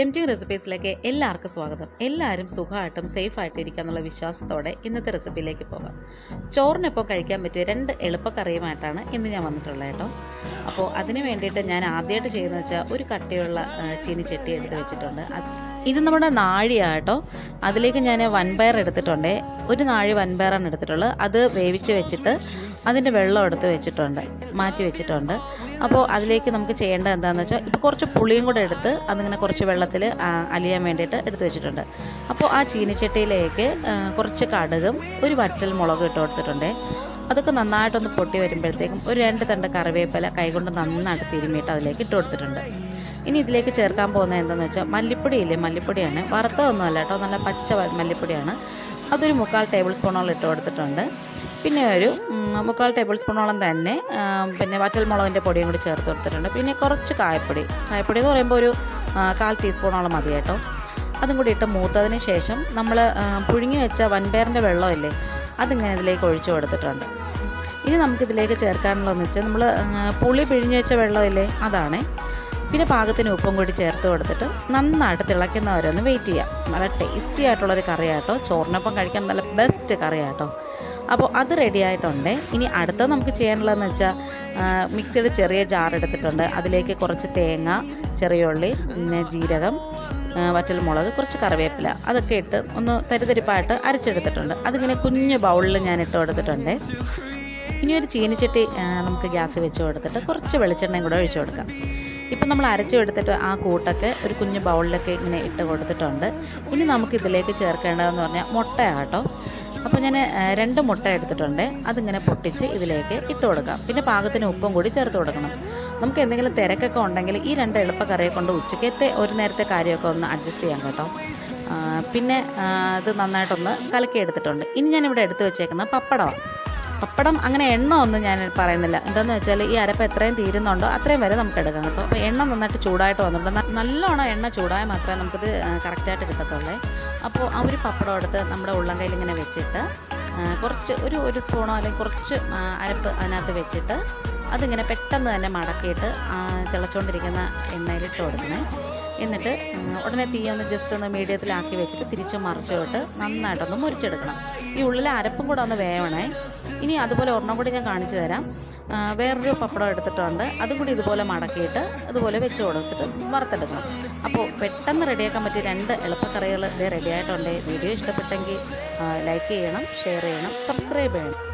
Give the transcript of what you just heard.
tempting റെസിപ്പീസിലേക്ക് എല്ലാവർക്കും സ്വാഗതം എല്ലാവരും സുഖമായിട്ടും സേഫായിട്ടും ഇരിക്കുക എന്നുള്ള വിശ്വാസത്തോടെ ഇന്നത്തെ റെസിപ്പിയിലേക്ക് പോകാം ചോറിനൊപ്പം കഴിക്കാൻ പറ്റിയ രണ്ട് എളുപ്പക്കറിയുമായിട്ടാണ് ഇന്ന് ഞാൻ വന്നിട്ടുള്ളത് കേട്ടോ അപ്പോൾ അതിന് വേണ്ടിയിട്ട് ഞാൻ ആദ്യമായിട്ട് ചെയ്യുന്നത് വെച്ചാൽ ഒരു കട്ടിയുള്ള ആ, ചീനിച്ചട്ടി എടുത്ത് വെച്ചിട്ടുണ്ട് അത് ഇത് നമ്മുടെ നാഴിയാണ് കേട്ടോ അതിലേക്ക് ഞാൻ വൻപയർ എടുത്തിട്ടുണ്ട് ഒരു നാഴി വൻപയറാണ് എടുത്തിട്ടുള്ളത് അത് വേവിച്ച് വെച്ചിട്ട് അതിൻ്റെ വെള്ളം എടുത്ത് വെച്ചിട്ടുണ്ട് മാറ്റി വെച്ചിട്ടുണ്ട് അപ്പോൾ അതിലേക്ക് നമുക്ക് ചെയ്യേണ്ടത് എന്താണെന്ന് വെച്ചാൽ ഇപ്പോൾ കുറച്ച് പുളിയും കൂടെ എടുത്ത് അതിങ്ങനെ കുറച്ച് വെള്ളത്തിൽ അലിയാൻ വേണ്ടിയിട്ട് എടുത്ത് വെച്ചിട്ടുണ്ട് അപ്പോൾ ആ ചീനിച്ചട്ടിയിലേക്ക് ആ, കുറച്ച് കടുകും ഒരു വറ്റൽ മുളകും ഇട്ട് കൊടുത്തിട്ടുണ്ട് അതൊക്കെ നന്നായിട്ടൊന്ന് പൊട്ടി വരുമ്പോഴത്തേക്കും ഒരു രണ്ട് തണ്ട് കറിവേപ്പില കൈകൊണ്ട് നന്നായിട്ട് തിരുമ്മിയിട്ട് അതിലേക്ക് ഇട്ട് കൊടുത്തിട്ടുണ്ട് ഇനി ഇതിലേക്ക് ചേർക്കാൻ പോകുന്നത് എന്താണെന്ന് വെച്ചാൽ മല്ലിപ്പൊടി ഇല്ലേ മല്ലിപ്പൊടിയാണ് വറുത്തതൊന്നും അല്ല കേട്ടോ നല്ല പച്ച വ- മല്ലിപ്പൊടിയാണ് അതൊരു മുക്കാൽ ടേബിൾ സ്പൂണോളം ഇട്ട് കൊടുത്തിട്ടുണ്ട് പിന്നെ ഒരു ഉം, മുക്കാൽ ടേബിൾ സ്പൂണോളം തന്നെ ആ, പിന്നെ വറ്റൽമുളകിൻ്റെ പൊടിയും കൂടി ചേർത്ത് കൊടുത്തിട്ടുണ്ട് പിന്നെ കുറച്ച് കായപ്പൊടി കായപ്പൊടി എന്ന് പറയുമ്പോൾ ഒരു ആ, കാൽ ടീസ്പൂണോളം മതി കേട്ടോ അതും കൂടി ഇട്ട് മൂത്തതിന് ശേഷം നമ്മൾ പുഴുങ്ങി വെച്ച വൻപയറിൻ്റെ വെള്ളമില്ലേ അതിങ്ങനെ ഇതിലേക്ക് ഒഴിച്ചു കൊടുത്തിട്ടുണ്ട് ഇനി നമുക്കിതിലേക്ക് ചേർക്കാനുള്ളതെന്ന് വെച്ചാൽ നമ്മൾ പുളി പിഴിഞ്ഞ് വെച്ച വെള്ളമില്ലേ അതാണ് പിന്നെ പാകത്തിന് ഉപ്പും കൂടി ചേർത്ത് കൊടുത്തിട്ട് നന്നായിട്ട് തിളയ്ക്കുന്നവരെ ഒന്ന് വെയിറ്റ് ചെയ്യാം നല്ല ടേസ്റ്റി ആയിട്ടുള്ളൊരു കറിയാട്ടോ ചോറിനൊപ്പം കഴിക്കാൻ നല്ല ബെസ്റ്റ് കറിയാട്ടോ അപ്പോൾ അത് റെഡി ആയിട്ടുണ്ട് ഇനി അടുത്തത് നമുക്ക് ചെയ്യാനുള്ളതെന്ന് വെച്ചാൽ മിക്സിയുടെ ചെറിയ ജാർ എടുത്തിട്ടുണ്ട് അതിലേക്ക് കുറച്ച് തേങ്ങ ചെറിയ ഉള്ളി പിന്നെ ജീരകം ആ, വറ്റൽമുളക് കുറച്ച് കറിവേപ്പില അതൊക്കെ ഇട്ട് ഒന്ന് തരിതരിപ്പായിട്ട് അരച്ചെടുത്തിട്ടുണ്ട് അതിങ്ങനെ കുഞ്ഞു ബൗളിൽ ഞാൻ ഇട്ട് കൊടുത്തിട്ടുണ്ട് ഇനി ഒരു ചീനിച്ചട്ടി ആ, നമുക്ക് ഗ്യാസ് വെച്ച് കൊടുത്തിട്ട് കുറച്ച് വെളിച്ചെണ്ണയും കൂടെ ഒഴിച്ചു കൊടുക്കാം ഇപ്പം നമ്മൾ അരച്ചു എടുത്തിട്ട് ആ കൂട്ടൊക്കെ ഒരു കുഞ്ഞു ബൗളിലൊക്കെ ഇങ്ങനെ ഇട്ട് കൊടുത്തിട്ടുണ്ട് ഇനി നമുക്ക് ഇതിലേക്ക് ചേർക്കേണ്ടതെന്ന് പറഞ്ഞാൽ മുട്ടയാട്ടോ അപ്പോൾ ഞാൻ ആ, രണ്ട് മുട്ട എടുത്തിട്ടുണ്ട് അതിങ്ങനെ പൊട്ടിച്ച് ഇതിലേക്ക് ഇട്ട് കൊടുക്കാം പിന്നെ പാകത്തിന് ഉപ്പും കൂടി ചേർത്ത് കൊടുക്കണം നമുക്ക് എന്തെങ്കിലും തിരക്കൊക്കെ ഉണ്ടെങ്കിൽ ഈ രണ്ട് എളുപ്പക്കറിയെ കൊണ്ട് ഉച്ചക്കത്തെ ഒരു നേരത്തെ കാര്യമൊക്കെ ഒന്ന് അഡ്ജസ്റ്റ് ചെയ്യാം കേട്ടോ ആ, പിന്നെ ആ, ഇത് നന്നായിട്ടൊന്ന് കലക്കി എടുത്തിട്ടുണ്ട് ഇനി ഞാനിവിടെ എടുത്ത് വെച്ചേക്കുന്നത് പപ്പടമാണ് പപ്പടം അങ്ങനെ എണ്ണ ഒന്നും ഞാൻ പറയുന്നില്ല എന്താണെന്ന് വെച്ചാൽ ഈ അരപ്പ് എത്രയും തീരുന്നുണ്ടോ അത്രയും വരെ നമുക്ക് എടുക്കാം കേട്ടോ അപ്പോൾ എണ്ണ നന്നായിട്ട് ചൂടായിട്ട് വന്നിട്ടുണ്ട് ന- നല്ലോണം എണ്ണ ചൂടായാൽ മാത്രമേ നമുക്കിത് കറക്റ്റായിട്ട് കിട്ടത്തുള്ളേ അപ്പോൾ ആ ഒരു പപ്പടം എടുത്ത് നമ്മുടെ ഉള്ളം കയ്യിൽ ഇങ്ങനെ വെച്ചിട്ട് ആ, കുറച്ച് ഒരു ഒരു സ്പൂണോ അല്ലെങ്കിൽ കുറച്ച് ആ, അരപ്പ് അതിനകത്ത് വെച്ചിട്ട് അതിങ്ങനെ പെട്ടെന്ന് തന്നെ മടക്കിയിട്ട് ആ, തിളച്ചുകൊണ്ടിരിക്കുന്ന എണ്ണയിലിട്ട് കൊടുക്കണേ എന്നിട്ട് ഉം, ഉടനെ തീ ഒന്ന് ജസ്റ്റ് ഒന്ന് മീഡിയത്തിലാക്കി വെച്ചിട്ട് തിരിച്ച് മറിച്ചോട്ട് നന്നായിട്ടൊന്ന് മുരിച്ചെടുക്കണം ഈ ഉള്ളിലെ അരപ്പും കൂടെ ഒന്ന് വേവണേ ഇനി അതുപോലെ ഒരെണ്ണം കൂടി ഞാൻ കാണിച്ചു തരാം ആ, വേറൊരു പപ്പടം എടുത്തിട്ടുണ്ട് അതും കൂടി ഇതുപോലെ മടക്കിയിട്ട് അതുപോലെ വെച്ച് കൊടുത്തിട്ട് വറുത്തെടുക്കണം അപ്പോൾ പെട്ടെന്ന് റെഡിയാക്കാൻ പറ്റിയ രണ്ട് എളുപ്പക്കറികൾ ഇത് റെഡി ആയിട്ടുണ്ട് വീഡിയോ ഇഷ്ടപ്പെട്ടെങ്കിൽ ലൈക്ക് ചെയ്യണം ഷെയർ ചെയ്യണം സബ്സ്ക്രൈബ് ചെയ്യണം